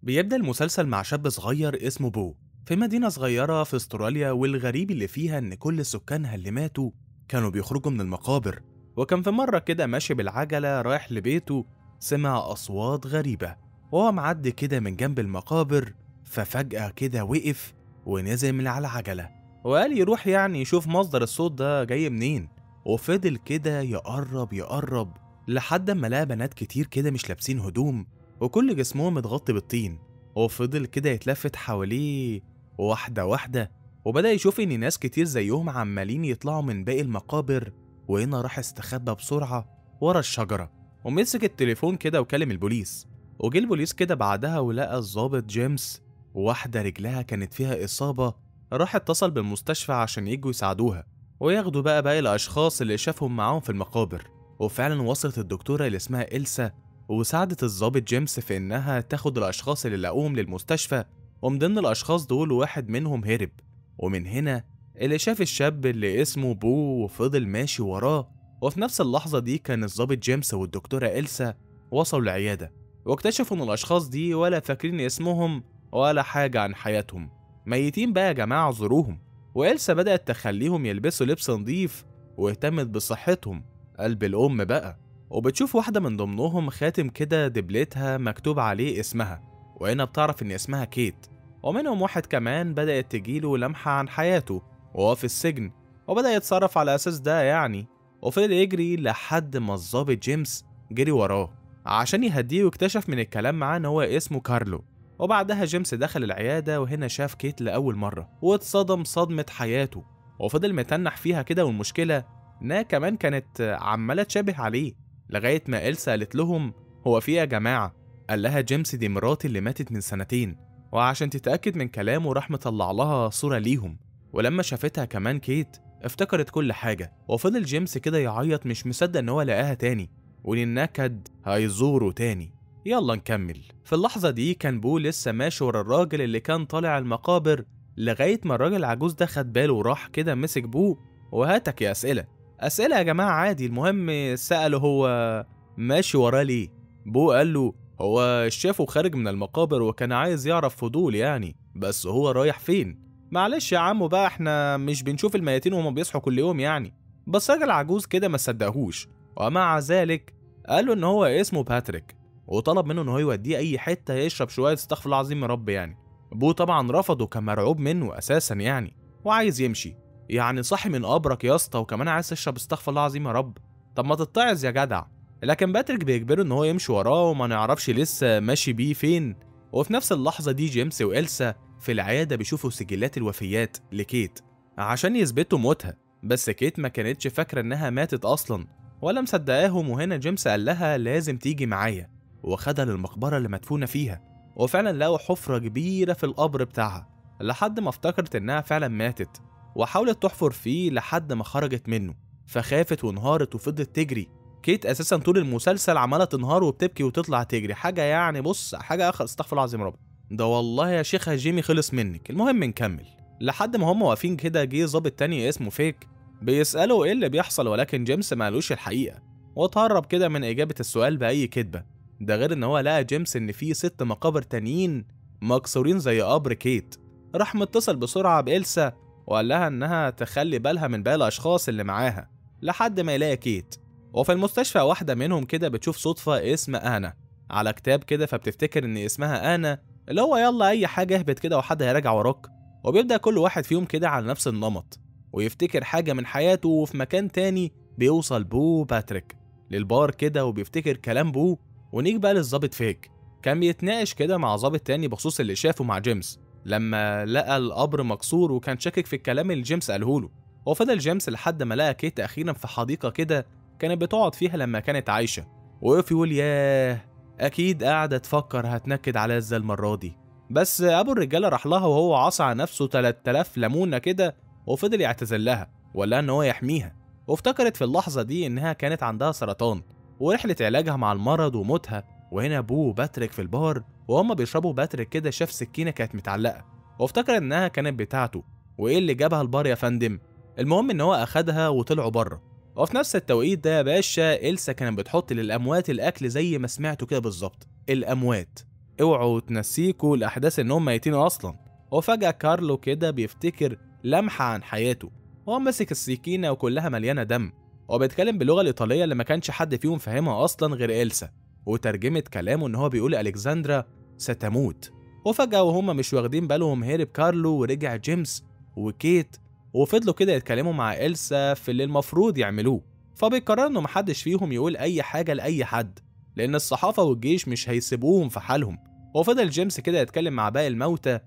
بيبدأ المسلسل مع شاب صغير اسمه بو في مدينة صغيرة في استراليا والغريب اللي فيها إن كل سكانها اللي ماتوا كانوا بيخرجوا من المقابر وكان في مرة كده ماشي بالعجلة رايح لبيته سمع أصوات غريبة وهو معدي كده من جنب المقابر ففجأة كده وقف ونزل من على العجلة وقال يروح يعني يشوف مصدر الصوت ده جاي منين وفضل كده يقرب يقرب لحد ما لقى بنات كتير كده مش لابسين هدوم وكل جسمهم متغطي بالطين وفضل كده يتلفت حواليه واحدة واحدة وبدأ يشوف إن ناس كتير زيهم عمالين يطلعوا من باقي المقابر وهنا راح استخبى بسرعة ورا الشجرة ومسك التليفون كده وكلم البوليس وجه البوليس كده بعدها ولقى الظابط جيمس واحدة رجلها كانت فيها إصابة راح اتصل بالمستشفى عشان يجوا يساعدوها وياخدوا بقى باقي الأشخاص اللي شافهم معاهم في المقابر وفعلا وصلت الدكتورة اللي اسمها إلسا وساعدت الظابط جيمس في إنها تاخد الأشخاص اللي لقوهم للمستشفى ومن ضمن الأشخاص دول واحد منهم هرب ومن هنا اللي شاف الشاب اللي اسمه بو وفضل ماشي وراه وفي نفس اللحظة دي كان الظابط جيمس والدكتورة إلسا وصلوا العيادة واكتشفوا إن الأشخاص دي ولا فاكرين اسمهم ولا حاجة عن حياتهم ميتين بقى يا جماعة اعذروهم وإلسا بدأت تخليهم يلبسوا لبس نظيف واهتمت بصحتهم قلب الأم بقى وبتشوف واحدة من ضمنهم خاتم كده دبلتها مكتوب عليه اسمها وهنا بتعرف إن اسمها كيت ومنهم واحد كمان بدأت تجيله لمحة عن حياته وهو في السجن وبدأ يتصرف على أساس ده يعني وفضل يجري لحد ما الظابط جيمس جري وراه عشان يهديه واكتشف من الكلام معاه إن هو اسمه كارلو وبعدها جيمس دخل العيادة وهنا شاف كيت لأول مرة واتصدم صدمة حياته وفضل متنح فيها كده والمشكلة إنها كمان كانت عمالة تشابه عليه لغاية ما إلسا قالت لهم هو في إيه يا جماعة قال لها جيمس دي مراتي اللي ماتت من سنتين وعشان تتأكد من كلامه راح مطلع لها صورة ليهم ولما شافتها كمان كيت افتكرت كل حاجة وفضل جيمس كده يعيط مش مصدق ان هو لقاها تاني وان النكد هيزوره تاني يلا نكمل في اللحظة دي كان بو لسه ماشي ورا الراجل اللي كان طالع المقابر لغاية ما الراجل العجوز ده خد باله وراح كده مسك بو وهاتك يا أسئلة أسئلة يا جماعة عادي المهم سأله هو ماشي وراه ليه بو قال له هو شافه خارج من المقابر وكان عايز يعرف فضول يعني بس هو رايح فين معلش يا عمو بقى احنا مش بنشوف الميتين وهما بيصحوا كل يوم يعني بس راجل عجوز كده ما صدقهوش ومع ذلك قال له ان هو اسمه باتريك وطلب منه ان هو يوديه اي حته يشرب شويه استغفر الله العظيم يا رب يعني ابوه طبعا رفض وكان مرعوب منه اساسا يعني وعايز يمشي يعني صحي من قبرك يا اسطى وكمان عايز تشرب استغفر الله العظيم يا رب طب ما تتعظ يا جدع لكن باتريك بيجبره ان هو يمشي وراه وما نعرفش لسه ماشي بيه فين وفي نفس اللحظه دي جيمس وإلسا في العياده بيشوفوا سجلات الوفيات لكيت عشان يثبتوا موتها بس كيت ما كانتش فاكره انها ماتت اصلا ولا مصدقاهم وهنا جيمس قال لها لازم تيجي معايا وخدها للمقبره اللي مدفونه فيها وفعلا لقوا حفره كبيره في القبر بتاعها لحد ما افتكرت انها فعلا ماتت وحاولت تحفر فيه لحد ما خرجت منه فخافت وانهارت وفضلت تجري كيت اساسا طول المسلسل عماله تنهار وبتبكي وتطلع تجري حاجه يعني بص حاجه اخر استغفر الله العظيم رب ده والله يا شيخ جيمي خلص منك المهم نكمل لحد ما هم واقفين كده جه ظابط تاني اسمه فيك بيسأله ايه اللي بيحصل ولكن جيمس مالوش الحقيقة واتهرب كده من إجابة السؤال بأي كدبة ده غير إن هو لقى جيمس إن في ست مقابر تانيين مكسورين زي قبر كيت راح متصل بسرعة بإلسا وقال لها إنها تخلي بالها من باقي الأشخاص اللي معاها لحد ما يلاقي كيت وفي المستشفى واحدة منهم كده بتشوف صدفة اسم أنا على كتاب كده فبتفتكر إن اسمها أنا اللي هو يلا أي حاجة اهبط كده وحد هيراجع وراك وبيبدأ كل واحد فيهم كده على نفس النمط ويفتكر حاجة من حياته وفي مكان تاني بيوصل بو باتريك للبار كده وبيفتكر كلام بو ونيجي بقى للظابط فيك كان بيتناقش كده مع ظابط تاني بخصوص اللي شافه مع جيمس لما لقى القبر مكسور وكان شاكك في الكلام اللي جيمس قاله له وفضل جيمس لحد ما لقى كيت اخيرا في حديقه كده كانت بتقعد فيها لما كانت عايشه وقف يقول ياه اكيد قاعده تفكر هتنكد عليا ازاي المره دي بس ابو الرجاله راح لها وهو عصى على نفسه 3000 ليمونه كده وفضل يعتذر لها ولا ان هو يحميها وافتكرت في اللحظه دي انها كانت عندها سرطان ورحله علاجها مع المرض وموتها وهنا ابوه باتريك في البار وهما بيشربوا باتريك كده شاف سكينه كانت متعلقه وافتكر انها كانت بتاعته وايه اللي جابها البار يا فندم المهم ان هو اخدها وطلعوا بره وفي نفس التوقيت ده يا باشا إلسا كانت بتحط للأموات الأكل زي ما سمعتوا كده بالظبط الأموات اوعوا تنسيكوا الأحداث إنهم ميتين أصلا وفجأة كارلو كده بيفتكر لمحة عن حياته هو ماسك السكينة وكلها مليانة دم وبيتكلم باللغة الإيطالية اللي ما كانش حد فيهم فاهمها أصلا غير إلسا وترجمة كلامه إن هو بيقول ألكسندرا ستموت وفجأة وهم مش واخدين بالهم هرب كارلو ورجع جيمس وكيت وفضلوا كده يتكلموا مع إلسا في اللي المفروض يعملوه فبيقرروا إنه محدش فيهم يقول أي حاجة لأي حد لأن الصحافة والجيش مش هيسيبوهم في حالهم وفضل جيمس كده يتكلم مع باقي الموتى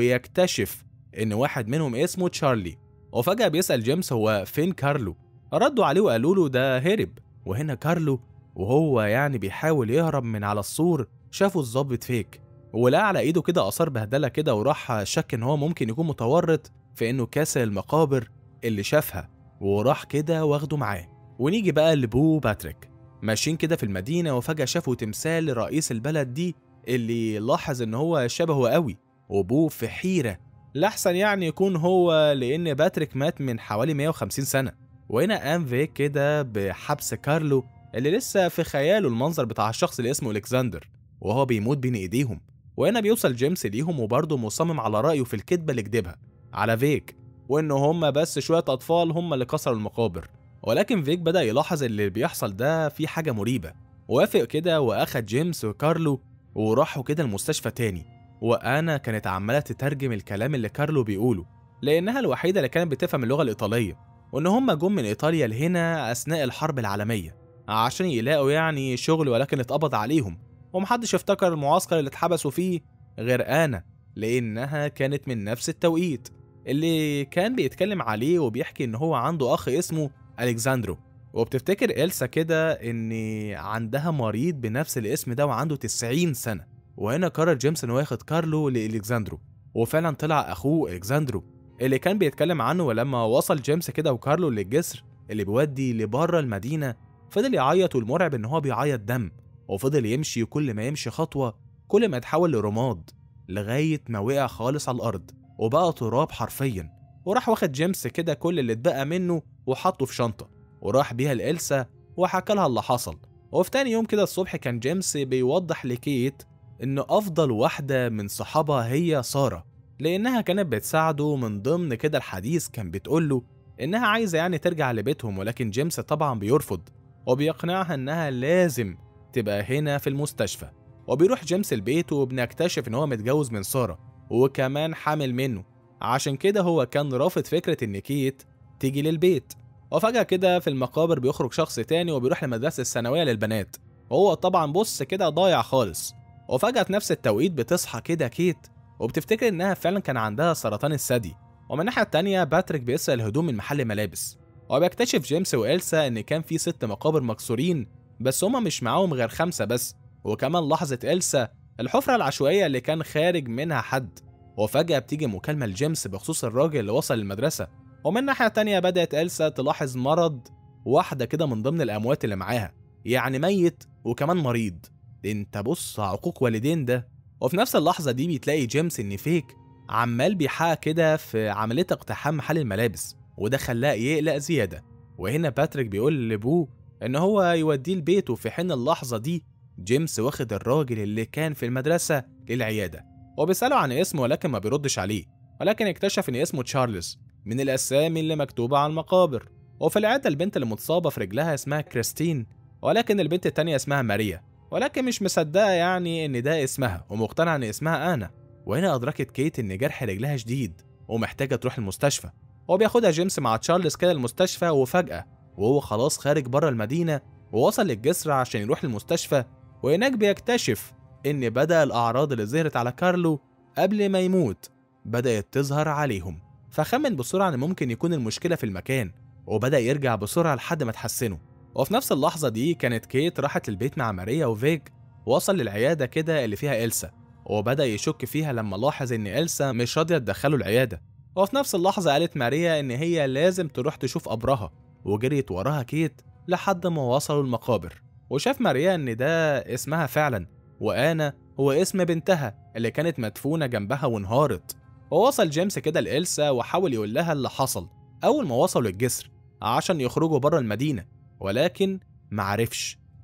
ويكتشف إن واحد منهم اسمه تشارلي وفجأة بيسأل جيمس هو فين كارلو ردوا عليه وقالوا له ده هرب وهنا كارلو وهو يعني بيحاول يهرب من على السور شافوا الظابط فيك ولقى على ايده كده اثار بهدله كده وراح شك ان هو ممكن يكون متورط في انه كاسر المقابر اللي شافها وراح كده واخده معاه ونيجي بقى لبو باتريك ماشيين كده في المدينه وفجاه شافوا تمثال رئيس البلد دي اللي لاحظ ان هو شبهه قوي وبو في حيره لحسن يعني يكون هو لان باتريك مات من حوالي 150 سنه وهنا قام فيك كده بحبس كارلو اللي لسه في خياله المنظر بتاع الشخص اللي اسمه الكسندر وهو بيموت بين ايديهم وهنا بيوصل جيمس ليهم وبرضه مصمم على رأيه في الكذبة اللي كدبها على فيك وإن هما بس شوية أطفال هما اللي كسروا المقابر ولكن فيك بدأ يلاحظ اللي بيحصل ده في حاجة مريبة وافق كده وأخد جيمس وكارلو وراحوا كده المستشفى تاني وأنا كانت عمالة تترجم الكلام اللي كارلو بيقوله لأنها الوحيدة اللي كانت بتفهم اللغة الإيطالية وإن هما جم من إيطاليا لهنا أثناء الحرب العالمية عشان يلاقوا يعني شغل ولكن اتقبض عليهم ومحدش افتكر المعسكر اللي اتحبسوا فيه غير أنا لأنها كانت من نفس التوقيت اللي كان بيتكلم عليه وبيحكي إن هو عنده أخ اسمه ألكساندرو وبتفتكر إلسا كده إن عندها مريض بنفس الاسم ده وعنده 90 سنة وهنا قرر جيمس إنه ياخد كارلو لإلكساندرو وفعلا طلع أخوه إلكساندرو اللي كان بيتكلم عنه ولما وصل جيمس كده وكارلو للجسر اللي بيودي لبره المدينة فضل يعيط والمرعب إن هو بيعيط دم وفضل يمشي كل ما يمشي خطوة كل ما يتحول لرماد لغاية ما وقع خالص على الأرض وبقى تراب حرفيا وراح واخد جيمس كده كل اللي اتبقى منه وحطه في شنطة وراح بيها لإلسا وحكى لها اللي حصل وفي تاني يوم كده الصبح كان جيمس بيوضح لكيت إن أفضل واحدة من صحابها هي سارة لأنها كانت بتساعده من ضمن كده الحديث كان بتقوله إنها عايزة يعني ترجع لبيتهم ولكن جيمس طبعا بيرفض وبيقنعها إنها لازم تبقى هنا في المستشفى وبيروح جيمس البيت وبنكتشف ان هو متجوز من ساره وكمان حامل منه عشان كده هو كان رافض فكرة ان كيت تيجي للبيت وفجأة كده في المقابر بيخرج شخص تاني وبيروح لمدرسة الثانوية للبنات وهو طبعا بص كده ضايع خالص وفجأة في نفس التوقيت بتصحى كده كيت وبتفتكر انها فعلا كان عندها سرطان الثدي ومن الناحية التانية باتريك بيسرق الهدوم من محل ملابس وبيكتشف جيمس وإلسا إن كان في ست مقابر مكسورين بس هما مش معاهم غير خمسة بس وكمان لحظة إلسا الحفرة العشوائية اللي كان خارج منها حد وفجأة بتيجي مكالمة لجيمس بخصوص الراجل اللي وصل المدرسة ومن ناحية تانية بدأت إلسا تلاحظ مرض واحدة كده من ضمن الأموات اللي معاها يعني ميت وكمان مريض انت بص عقوق والدين ده وفي نفس اللحظة دي بتلاقي جيمس إن فيك عمال بيحقق كده في عملية اقتحام محل الملابس وده خلاه يقلق زيادة وهنا باتريك بيقول لبوه إن هو يوديه البيت وفي حين اللحظة دي جيمس واخد الراجل اللي كان في المدرسة للعيادة وبيسأله عن اسمه ولكن ما بيردش عليه ولكن اكتشف إن اسمه تشارلز من الأسامي اللي مكتوبة على المقابر وفي العادة البنت اللي متصابة في رجلها اسمها كريستين ولكن البنت التانية اسمها ماريا ولكن مش مصدقة يعني إن ده اسمها ومقتنعة إن اسمها أنا وهنا أدركت كيت إن جرح رجلها شديد ومحتاجة تروح المستشفى وبياخدها جيمس مع تشارلز كده المستشفى وفجأة وهو خلاص خارج بره المدينة ووصل للجسر عشان يروح المستشفى وهناك بيكتشف إن بدأ الأعراض اللي ظهرت على كارلو قبل ما يموت بدأت تظهر عليهم فخمن بسرعة إن ممكن يكون المشكلة في المكان وبدأ يرجع بسرعة لحد ما تحسنه وفي نفس اللحظة دي كانت كيت راحت البيت مع ماريا وفيك وصل للعيادة كده اللي فيها إلسا وبدأ يشك فيها لما لاحظ إن إلسا مش راضية تدخله العيادة وفي نفس اللحظة قالت ماريا إن هي لازم تروح تشوف قبرها وجريت وراها كيت لحد ما وصلوا المقابر وشاف ماريا إن ده اسمها فعلا وآنا هو اسم بنتها اللي كانت مدفونة جنبها وانهارت ووصل جيمس كده لإلسا وحاول يقول لها اللي حصل أول ما وصلوا الجسر عشان يخرجوا بره المدينة ولكن معرفش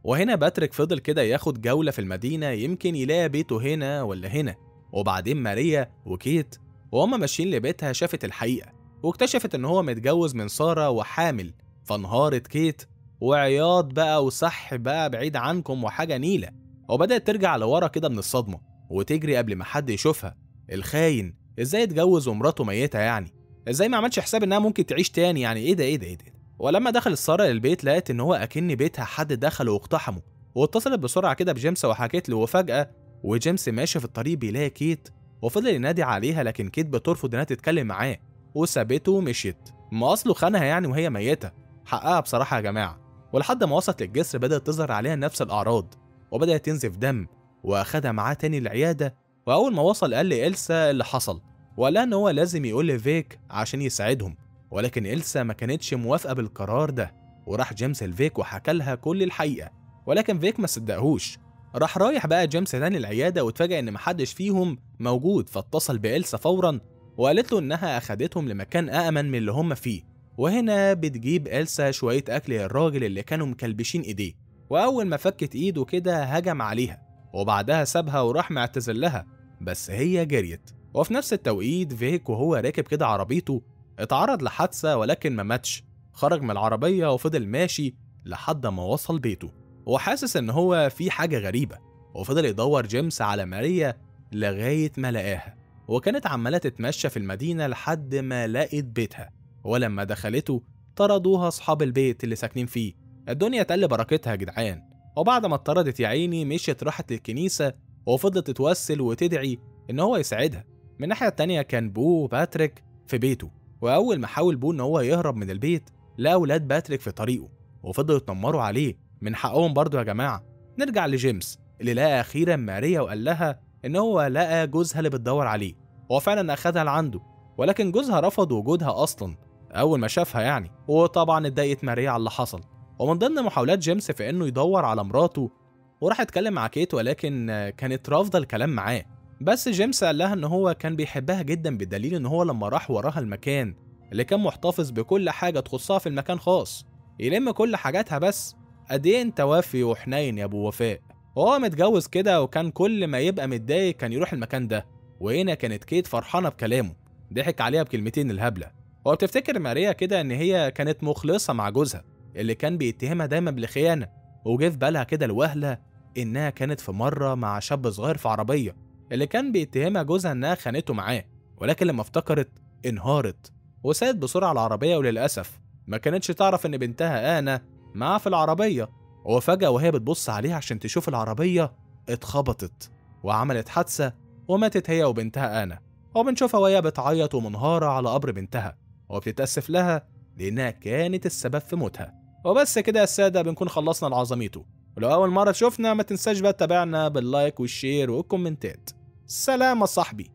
وهنا باتريك فضل كده ياخد جولة في المدينة يمكن يلاقي بيته هنا ولا هنا وبعدين ماريا وكيت وهما ماشيين لبيتها شافت الحقيقة واكتشفت إن هو متجوز من سارة وحامل فانهارت كيت وعياط بقى وصح بقى بعيد عنكم وحاجة نيلة وبدأت ترجع لورا كده من الصدمة وتجري قبل ما حد يشوفها الخاين ازاي اتجوز ومراته ميتة يعني ازاي ما عملش حساب انها ممكن تعيش تاني يعني ايه ده ايه ده ايه ده ولما دخلت ساره للبيت لقت ان هو اكن بيتها حد دخل واقتحمه واتصلت بسرعه كده بجيمس وحكت له وفجاه وجيمس ماشي في الطريق بيلاقي كيت وفضل ينادي عليها لكن كيت بترفض انها تتكلم معاه وسابته ومشيت ما اصله خانها يعني وهي ميته حقها بصراحه يا جماعه ولحد ما وصلت للجسر بدات تظهر عليها نفس الاعراض وبدات تنزف دم واخدها معاه تاني العياده واول ما وصل قال لإلسا اللي حصل وقال ان هو لازم يقول لفيك عشان يساعدهم ولكن إلسا ما كانتش موافقة بالقرار ده وراح جيمس لفيك وحكى لها كل الحقيقة ولكن فيك ما صدقهوش راح رايح بقى جيمس تاني العيادة واتفاجئ إن محدش فيهم موجود فاتصل بإلسا فورا وقالت له إنها أخدتهم لمكان أأمن من اللي هم فيه وهنا بتجيب إلسا شوية أكل للراجل اللي كانوا مكلبشين إيديه وأول ما فكت إيده كده هجم عليها وبعدها سابها وراح معتذر لها بس هي جريت وفي نفس التوقيت فيك وهو راكب كده عربيته اتعرض لحادثة ولكن ما ماتش خرج من العربية وفضل ماشي لحد ما وصل بيته وحاسس ان هو في حاجة غريبة وفضل يدور جيمس على ماريا لغاية ما لقاها وكانت عمالة تتمشى في المدينة لحد ما لقت بيتها ولما دخلته طردوها أصحاب البيت اللي ساكنين فيه الدنيا تقل بركتها يا جدعان وبعد ما اتطردت يا عيني مشيت راحت للكنيسة وفضلت تتوسل وتدعي إن هو يساعدها من الناحية التانية كان بو باتريك في بيته وأول ما حاول بو إن هو يهرب من البيت لقى ولاد باتريك في طريقه وفضلوا يتنمروا عليه من حقهم برضه يا جماعة نرجع لجيمس اللي لقى أخيرا ماريا وقال لها إن هو لقى جوزها اللي بتدور عليه هو فعلا أخدها لعنده ولكن جوزها رفض وجودها أصلا أول ما شافها يعني وطبعا اتضايقت ماريا على اللي حصل ومن ضمن محاولات جيمس في إنه يدور على مراته وراح اتكلم مع كيت ولكن كانت رافضة الكلام معاه بس جيمس قال لها ان هو كان بيحبها جدا بدليل ان هو لما راح وراها المكان اللي كان محتفظ بكل حاجه تخصها في المكان خاص يلم كل حاجاتها بس قد ايه انت وافي وحنين يا ابو وفاء وهو متجوز كده وكان كل ما يبقى متضايق كان يروح المكان ده وهنا كانت كيت فرحانه بكلامه ضحك عليها بكلمتين الهبله هو بتفتكر ماريا كده ان هي كانت مخلصه مع جوزها اللي كان بيتهمها دايما بالخيانه وجه في بالها كده الوهله انها كانت في مره مع شاب صغير في عربيه اللي كان بيتهمها جوزها انها خانته معاه ولكن لما افتكرت انهارت وسادت بسرعه العربيه وللاسف ما كانتش تعرف ان بنتها انا معاها في العربيه وفجاه وهي بتبص عليها عشان تشوف العربيه اتخبطت وعملت حادثه وماتت هي وبنتها انا وبنشوفها وهي بتعيط ومنهاره على قبر بنتها وبتتاسف لها لانها كانت السبب في موتها وبس كده يا الساده بنكون خلصنا العظميته ولو أول مرة تشوفنا ما تنساش بقى تتابعنا باللايك والشير والكومنتات سلام يا صاحبي